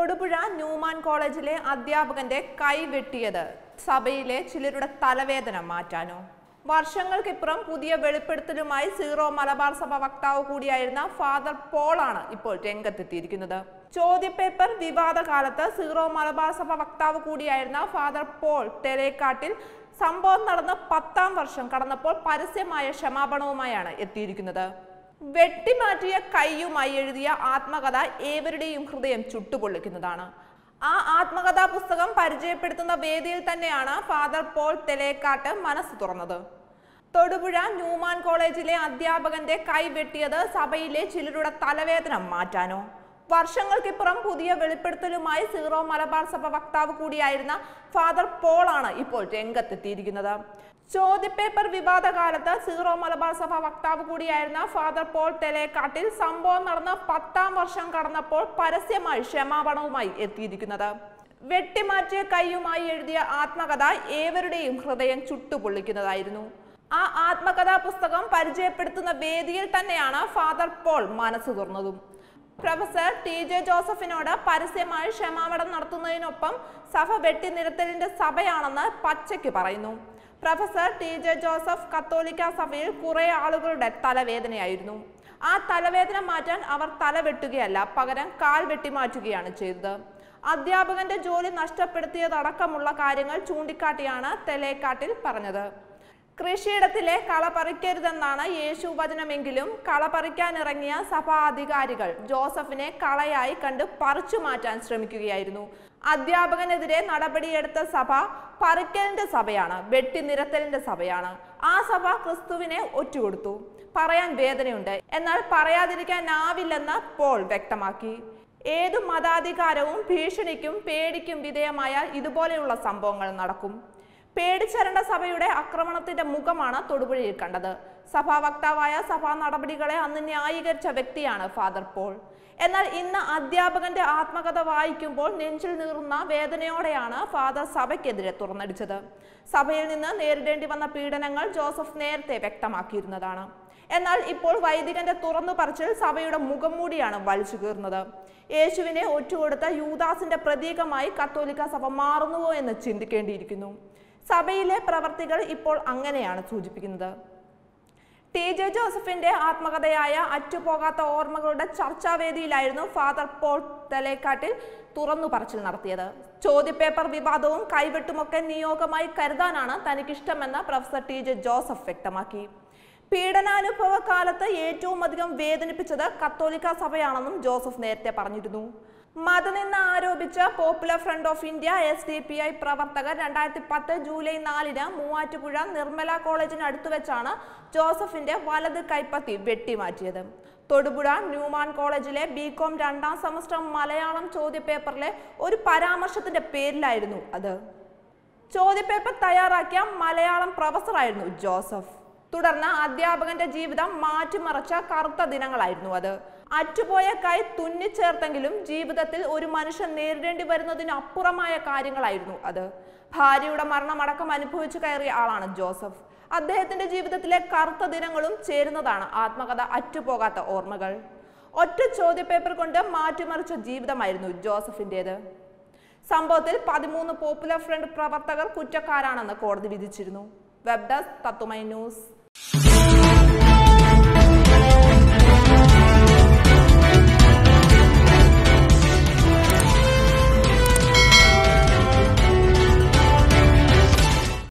Thodupuzha Newman കോളേജിലെ അധ്യാപകന്റെ കൈ വെട്ടിയത് സഭയിലെ ചിലരുടെ തലവേദന മാറ്റാനോ വർഷങ്ങൾക്കിപ്പുറം പുതിയ വെളിപ്പെടുത്തലുമായി സീറോ മലബാർ സഭ വക്താവ് കൂടിയായിരുന്ന ഫാദർ പോളാണ് ഇപ്പോൾ രംഗത്തെത്തിയിരിക്കുന്നത് ചോദ്യപേപ്പർ വിവാദ കാലത്ത് സീറോ മലബാർ സഭ വക്താവ് കൂടിയായിരുന്ന ഫാദർ പോൾ തെരേക്കാട്ടിൽ സംഭവം നടന്ന് പത്താം വർഷം കടന്നപ്പോൾ പരസ്യമായ ക്ഷമാപണവുമായാണ് എത്തിയിരിക്കുന്നത് വെട്ടിമാറ്റിയ കൈയുമായി എഴുതിയ ആത്മകഥ ഏവരുടെയും ഹൃദയം ചുട്ടുപൊള്ളിക്കുന്നതാണ് ആ ആത്മകഥാ പുസ്തകം പരിചയപ്പെടുത്തുന്ന വേദിയിൽ തന്നെയാണ് ഫാദർ പോൾ തെലേക്കാട്ട് മനസ്സ് തുറന്നത് തൊടുപുഴ ന്യൂമാൻ കോളേജിലെ അധ്യാപകന്റെ കൈ വെട്ടിയത് സഭയിലെ ചിലരുടെ തലവേദന മാറ്റാനോ വർഷങ്ങൾക്കിപ്പുറം പുതിയ വെളിപ്പെടുത്തലുമായി സീറോ മലബാർ സഭ വക്താവ് കൂടിയായിരുന്ന ഫാദർ പോളാണ് ഇപ്പോൾ രംഗത്തെത്തിയിരിക്കുന്നത് ചോദ്യപേപ്പർ വിവാദ കാലത്ത് സീറോ മലബാർ സഭ വക്താവ് കൂടിയായിരുന്ന ഫാദർ പോൾ തെലേക്കാട്ടിൽ സംഭവം നടന്ന് പത്താം വർഷം കടന്നപ്പോൾ പരസ്യമായി ക്ഷമാപണവുമായി എത്തിയിരിക്കുന്നത് വെട്ടിമാറ്റിയ കൈയുമായി എഴുതിയ ആത്മകഥ ഏവരുടെയും ഹൃദയം ചുട്ടുപൊള്ളിക്കുന്നതായിരുന്നു ആ ആത്മകഥാ പുസ്തകം പരിചയപ്പെടുത്തുന്ന വേദിയിൽ തന്നെയാണ് ഫാദർ പോൾ മനസ്സ് തുറന്നതും പ്രൊഫസർ ടി ജെ ജോസഫിനോട് പരസ്യമായി ക്ഷമാപണം നടത്തുന്നതിനൊപ്പം സഭ വെട്ടിനിരത്തലിന്റെ സഭയാണെന്ന് പച്ചയ്ക്ക് പറയുന്നു പ്രൊഫസർ ടി ജെ ജോസഫ് കത്തോലിക്ക സഭയിൽ കുറെ ആളുകളുടെ തലവേദനയായിരുന്നു ആ തലവേദന മാറ്റാൻ അവർ തല വെട്ടുകയല്ല പകരം കാൽ വെട്ടിമാറ്റുകയാണ് ചെയ്തത് അധ്യാപകന്റെ ജോലി നഷ്ടപ്പെടുത്തിയതടക്കമുള്ള കാര്യങ്ങൾ ചൂണ്ടിക്കാട്ടിയാണ് തെലേക്കാട്ടിൽ പറഞ്ഞത് കൃഷിയിടത്തിലെ കള പറിക്കരുതെന്നാണ് യേശു വചനമെങ്കിലും കള പറിക്കാനിറങ്ങിയ സഭാ അധികാരികൾ ജോസഫിനെ കളയായി കണ്ട് പറിച്ചു മാറ്റാൻ ശ്രമിക്കുകയായിരുന്നു അധ്യാപകനെതിരെ നടപടിയെടുത്ത സഭ പറിക്കലിന്റെ സഭയാണ് വെട്ടിനിരത്തലിന്റെ സഭയാണ് ആ സഭ ക്രിസ്തുവിനെ ഒറ്റുകൊടുത്തു പറയാൻ വേദനയുണ്ട് എന്നാൽ പറയാതിരിക്കാനാവില്ലെന്ന് പോൾ വ്യക്തമാക്കി ഏതു മതാധികാരവും ഭീഷണിക്കും പേടിക്കും വിധേയമായ ഇതുപോലെയുള്ള സംഭവങ്ങൾ നടക്കും പേടിച്ചരണ്ട സഭയുടെ ആക്രമണത്തിന്റെ മുഖമാണ് തൊടുപുഴയിൽ കണ്ടത് സഭാ വക്താവായ സഭാ നടപടികളെ അന്ന് ന്യായീകരിച്ച വ്യക്തിയാണ് ഫാദർ പോൾ എന്നാൽ ഇന്ന് അധ്യാപകന്റെ ആത്മകഥ വായിക്കുമ്പോൾ നെഞ്ചിൽ നീറുന്ന വേദനയോടെയാണ് ഫാദർ സഭയ്ക്കെതിരെ തുറന്നടിച്ചത് സഭയിൽ നിന്ന് നേരിടേണ്ടി വന്ന പീഡനങ്ങൾ ജോസഫ് നേരത്തെ വ്യക്തമാക്കിയിരുന്നതാണ് എന്നാൽ ഇപ്പോൾ വൈദികന്റെ തുറന്നു പറച്ചിൽ സഭയുടെ മുഖം മൂടിയാണ് വലിച്ചു കീറുന്നത് യേശുവിനെ ഒറ്റുകൊടുത്ത യൂദാസിന്റെ പ്രതീകമായി കത്തോലിക്ക സഭ മാറുന്നുവോ എന്ന് ചിന്തിക്കേണ്ടിയിരിക്കുന്നു സഭയിലെ പ്രവർത്തികൾ ഇപ്പോൾ അങ്ങനെയാണ് സൂചിപ്പിക്കുന്നത് ടി ജെ ജോസഫിന്റെ ആത്മകഥയായ അറ്റുപോകാത്ത ഓർമ്മകളുടെ ചർച്ചാവേദിയിലായിരുന്നു ഫാദർ പോൾ തലേക്കാട്ടിൽ തുറന്നു പറച്ചിൽ നടത്തിയത് ചോദ്യപേപ്പർ വിവാദവും കൈവെട്ടുമൊക്കെ നിയോഗമായി കരുതാനാണ് തനിക്കിഷ്ടമെന്ന് പ്രൊഫസർ ടി ജെ ജോസഫ് വ്യക്തമാക്കി പീഡനാനുഭവ കാലത്ത് ഏറ്റവും അധികം വേദനിപ്പിച്ചത് കത്തോലിക്ക സഭയാണെന്നും ജോസഫ് നേരത്തെ പറഞ്ഞിരുന്നു മതനിന്ന് ആരോപിച്ച Popular Front of India S D P I പ്രവർത്തകർ രണ്ടായിരത്തി പത്ത് ജൂലൈ നാലിന് മൂവാറ്റുപുഴ നിർമ്മല കോളേജിന് അടുത്ത് വെച്ചാണ് ജോസഫിന്റെ വലത് കൈപ്പത്തി വെട്ടിമാറ്റിയത് തൊടുപുഴ ന്യൂമാൻ കോളേജിലെ ബി കോം രണ്ടാം സെമസ്റ്റർ മലയാളം ചോദ്യപേപ്പറിലെ ഒരു പരാമർശത്തിന്റെ പേരിലായിരുന്നു അത് ചോദ്യപേപ്പർ തയ്യാറാക്കിയ മലയാളം പ്രൊഫസറായിരുന്നു ജോസഫ് തുടർന്ന് അധ്യാപകന്റെ ജീവിതം മാറ്റിമറിച്ച കറുത്ത ദിനങ്ങളായിരുന്നു അത് അറ്റുപോയ കൈ തുന്നിച്ചേർത്തെങ്കിലും ജീവിതത്തിൽ ഒരു മനുഷ്യൻ നേരിടേണ്ടി വരുന്നതിന് അപ്പുറമായ കാര്യങ്ങളായിരുന്നു അത് ഭാര്യയുടെ മരണമടക്കം അനുഭവിച്ചു കയറിയ ആളാണ് ജോസഫ് അദ്ദേഹത്തിന്റെ ജീവിതത്തിലെ കറുത്ത ദിനങ്ങളും ചേരുന്നതാണ് ആത്മകഥ അറ്റുപോകാത്ത ഓർമ്മകൾ ഒറ്റ ചോദ്യപേപ്പർ കൊണ്ട് മാറ്റിമറിച്ച ജീവിതമായിരുന്നു ജോസഫിൻ്റെത് സംഭവത്തിൽ പതിമൂന്ന് പോപ്പുലർ ഫ്രണ്ട് പ്രവർത്തകർ കുറ്റക്കാരാണെന്ന് കോടതി വിധിച്ചിരുന്നു വെബ് ഡെസ്ക് തത്തുമൈ ന്യൂസ്